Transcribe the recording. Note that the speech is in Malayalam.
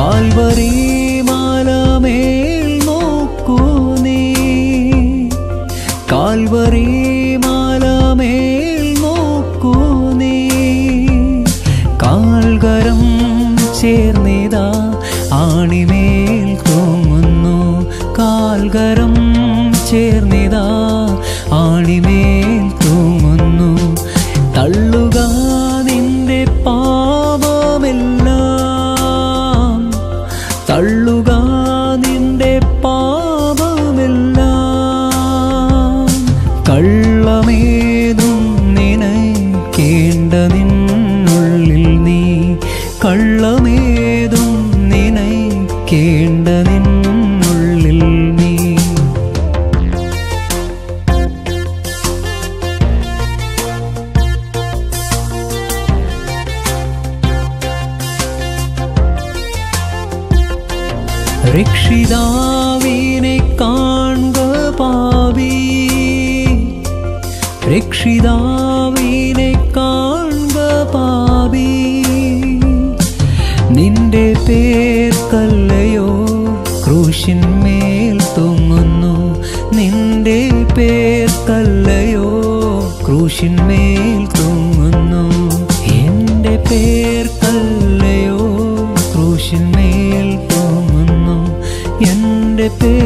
കാൽവറി മാലമേൽ നോക്കൂ നീ കാൽവറി മാലമേൽ നോക്കൂ നീ കാൽകരം ചേർന്നിതാ ആണിമേൽ തൂങ്ങുന്നു കാൽകരം ചേർന്നിതാ ആണിമേൽ തൂങ്ങുന്നു തള്ളുക നിന്റെ പാപമെല്ലാം തള്ളുക നിന്റെ പാപമെല്ലാം കള്ളമേതും നിനയ്ക്കേണ്ട നിന്നുള്ളിൽ നീ കള്ളമേതും നിനയ്ക്കേണ്ട നിന്നുള്ളിൽ നീ രക്ഷിതാവിനെ കാൺക പാവി രക്ഷിതാവിനെ കാൺക പാവി നിന്റെ പേർക്കല്ലയോ ക്രൂശിന്മേൽ തൂങ്ങുന്നു നിന്റെ പേർക്കല്ലയോ ക്രൂശിന്മേൽ തൂങ്ങുന്നു എൻ്റെ പേർക്കല്ലയോ ക്രൂശിന്മേൽ തൂങ്ങുന്നു എൻ്റെ പേർ